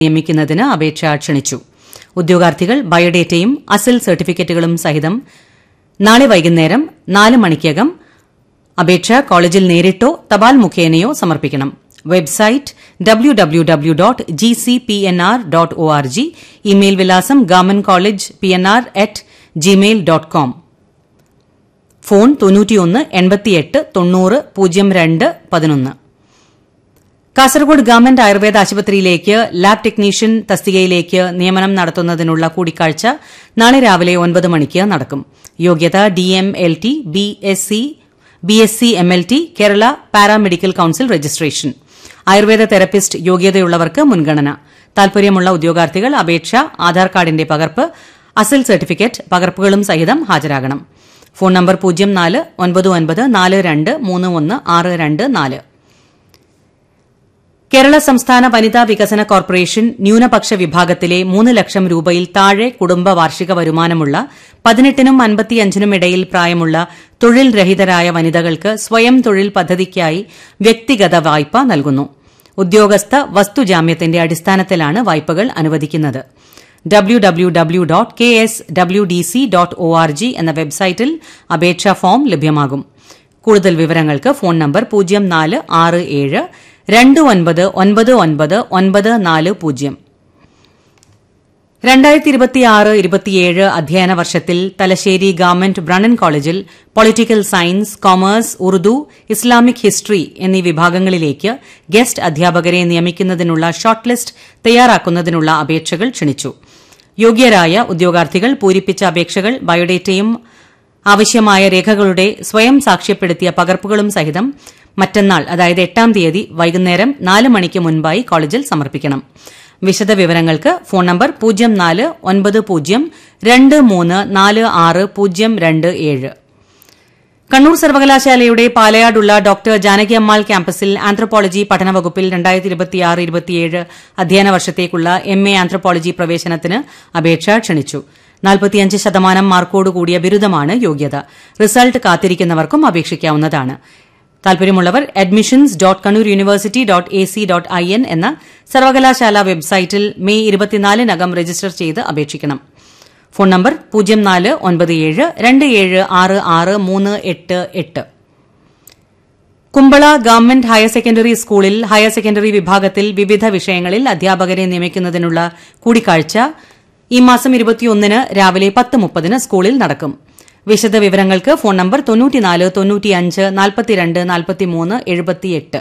നിയമിക്കുന്നതിന് അപേക്ഷ ക്ഷണിച്ചു ഉദ്യോഗാർത്ഥികൾ ബയോഡേറ്റയും അസൽ സർട്ടിഫിക്കറ്റുകളും സഹിതം നാളെ വൈകുന്നേരം നാല് മണിക്കകം അപേക്ഷ കോളേജിൽ നേരിട്ടോ തപാൽ മുഖേനയോ സമർപ്പിക്കണം website W W W dot G C P N R dot O R G email വിലാസം government college P N R at Gmail dot com phone തൊണ്ണൂറ്റിയൊന്ന് എൺപത്തിയെട്ട് തൊണ്ണൂറ് പൂജ്യം രണ്ട് പതിനൊന്ന് കാസർഗോഡ് ഗവൺമെന്റ് ആയുർവേദ ആശുപത്രിയിലേക്ക് ലാബ് ടെക്നീഷ്യൻ തസ്തികയിലേക്ക് നിയമനം നടത്തുന്നതിനുള്ള കൂടിക്കാഴ്ച നാളെ രാവിലെ ഒൻപത് മണിക്ക് നടക്കും യോഗ്യത D M L T B S C B S C M L T Kerala paramedical council registration Ayurveda therapist യോഗ്യതയുള്ളവർക്ക് മുൻഗണന താൽപര്യമുള്ള ഉദ്യോഗാർത്ഥികൾ അപേക്ഷ ആധാർ കാർഡിന്റെ പകർപ്പ് അസൽ സർട്ടിഫിക്കറ്റ് പകർപ്പുകളും സഹിതം ഹാജരാകണം ഫോൺ നമ്പർ പൂജ്യം നാല് ഒൻപത് ഒൻപത് നാല് രണ്ട് മൂന്ന് ഒന്ന് ആറ് രണ്ട് നാല് കേരള സംസ്ഥാന വനിതാ വികസന കോർപ്പറേഷൻ ന്യൂനപക്ഷ വിഭാഗത്തിലെ മൂന്ന് ലക്ഷം രൂപയിൽ താഴെ കുടുംബ വാർഷിക വരുമാനമുള്ള പതിനെട്ടിനും അൻപത്തിയഞ്ചിനും ഇടയിൽ പ്രായമുള്ള തൊഴിൽ രഹിതരായ വനിതകൾക്ക് സ്വയം തൊഴിൽ പദ്ധതിക്കായി വ്യക്തിഗത വായ്പ നൽകുന്നു ഉദ്യോഗസ്ഥ വസ്തുജാമ്യത്തിന്റെ അടിസ്ഥാനത്തിലാണ് വായ്പകൾ അനുവദിക്കുന്നത് W W W dot K S W D C dot O R G എന്ന വെബ്സൈറ്റിൽ അപേക്ഷാ ഫോം ലഭ്യമാകും കൂടുതൽ വിവരങ്ങൾക്ക് ഫോൺ നമ്പർ പൂജ്യം നാല് ആറ് ഏഴ് രണ്ട് ഒൻപത് ഒൻപത് ഒൻപത് ഒൻപത് നാല് പൂജ്യം രണ്ടായിരത്തി ഇരുപത്തിയാറ് ഇരുപത്തിയേഴ് അധ്യയന വർഷത്തിൽ തലശ്ശേരി ഗവൺമെന്റ് ബ്രണ്ണൻ കോളേജിൽ political science commerce Urdu Islamic history എന്നീ വിഭാഗങ്ങളിലേക്ക് ഗസ്റ്റ് അധ്യാപകരെ നിയമിക്കുന്നതിനുള്ള ഷോർട്ട് ലിസ്റ്റ് തയ്യാറാക്കുന്നതിനുള്ള അപേക്ഷകൾ ക്ഷണിച്ചു യോഗ്യരായ ഉദ്യോഗാർത്ഥികൾ പൂരിപ്പിച്ച അപേക്ഷകൾ ബയോഡേറ്റയും ആവശ്യമായ രേഖകളുടെ സ്വയം സാക്ഷ്യപ്പെടുത്തിയ പകർപ്പുകളും സഹിതം മറ്റന്നാൾ അതായത് എട്ടാം തീയതി വൈകുന്നേരം നാല് മണിക്ക് മുൻപായി കോളേജിൽ സമർപ്പിക്കണം വിശദ വിവരങ്ങൾക്ക് ഫോൺ നമ്പർ പൂജ്യം നാല് ഒൻപത് പൂജ്യം രണ്ട് മൂന്ന് നാല് ആറ് പൂജ്യം രണ്ട് ഏഴ് കണ്ണൂർ സർവകലാശാലയുടെ പാലയാടുള്ള ഡോക്ടർ ജാനകി അമ്മാൾ ക്യാമ്പസിൽ ആന്ത്രപ്പോളജി പഠന വകുപ്പിൽ അധ്യയന വർഷത്തേക്കുള്ള എം എ ആന്ത്രപ്പോളജി പ്രവേശനത്തിന് അപേക്ഷ ക്ഷണിച്ചു നാൽപ്പത്തിയഞ്ച് ശതമാനം മാർക്കോടുകൂടിയ ബിരുദമാണ് യോഗ്യത റിസൾട്ട് കാത്തിരിക്കുന്നവർക്കും അപേക്ഷിക്കാവുന്നതാണ് താൽപര്യമുള്ളവർ admissions dot Kannur university dot A C dot I N എന്ന സർവകലാശാല വെബ്സൈറ്റിൽ മെയ് ഇരുപത്തിനാലിനകം രജിസ്റ്റർ ചെയ്ത് അപേക്ഷിക്കണം ഫോൺ നമ്പർ പൂജ്യം നാല് ഒൻപത് ഏഴ് രണ്ട് ഏഴ് ആറ് ആറ് മൂന്ന് എട്ട് എട്ട് കുമ്പള ഗവൺമെന്റ് ഹയർ സെക്കൻഡറി സ്കൂളിൽ ഹയർ സെക്കൻഡറി വിഭാഗത്തിൽ വിവിധ വിഷയങ്ങളിൽ അധ്യാപകരെ നിയമിക്കുന്നതിനുള്ള കൂടിക്കാഴ്ച ഈ മാസം ഇരുപത്തിയൊന്നിന് രാവിലെ പത്ത് മുപ്പതിന് സ്കൂളിൽ നടക്കും വിശദ വിവരങ്ങൾക്ക് ഫോൺ നമ്പർ തൊണ്ണൂറ്റിനാല് തൊണ്ണൂറ്റിയഞ്ച് നാൽപ്പത്തിരണ്ട് നാൽപ്പത്തിമൂന്ന് എഴുപത്തിയെട്ട്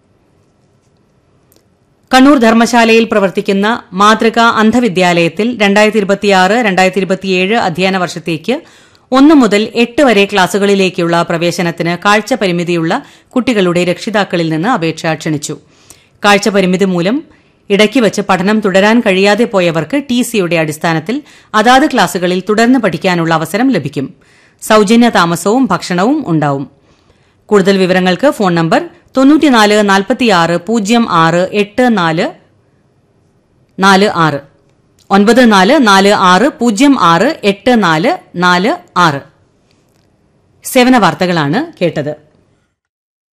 കണ്ണൂർ ധർമ്മശാലയിൽ പ്രവർത്തിക്കുന്ന മാതൃക അന്ധവിദ്യാലയത്തിൽ രണ്ടായിരത്തി ഇരുപത്തിയാറ് രണ്ടായിരത്തി ഇരുപത്തിയേഴ് അധ്യയന വർഷത്തേക്ക് ഒന്ന് മുതൽ എട്ട് വരെ ക്ലാസുകളിലേക്കുള്ള പ്രവേശനത്തിന് കാഴ്ച പരിമിതിയുള്ള കുട്ടികളുടെ രക്ഷിതാക്കളിൽ നിന്ന് അപേക്ഷ ക്ഷണിച്ചു കാഴ്ച പരിമിതി മൂലം ഇടയ്ക്ക് വച്ച് പഠനം തുടരാൻ കഴിയാതെ പോയവർക്ക് ടി സിയുടെ അടിസ്ഥാനത്തിൽ അതാത് ക്ലാസുകളിൽ തുടർന്ന് പഠിക്കാനുള്ള അവസരം ലഭിക്കും സൌജന്യ താമസവും ഭക്ഷണവും ഉണ്ടാവും കൂടുതൽ വിവരങ്ങൾക്ക് ഫോൺ നമ്പർ തൊണ്ണൂറ്റിനാല് നാൽപ്പത്തിയാറ് പൂജ്യം ആറ് എട്ട് നാല് നാല് ആറ് ഒൻപത് നാല് നാല് ആറ് പൂജ്യം ആറ് എട്ട് നാല് നാല് ആറ് സേവന വാർത്തകളാണ് കേട്ടത്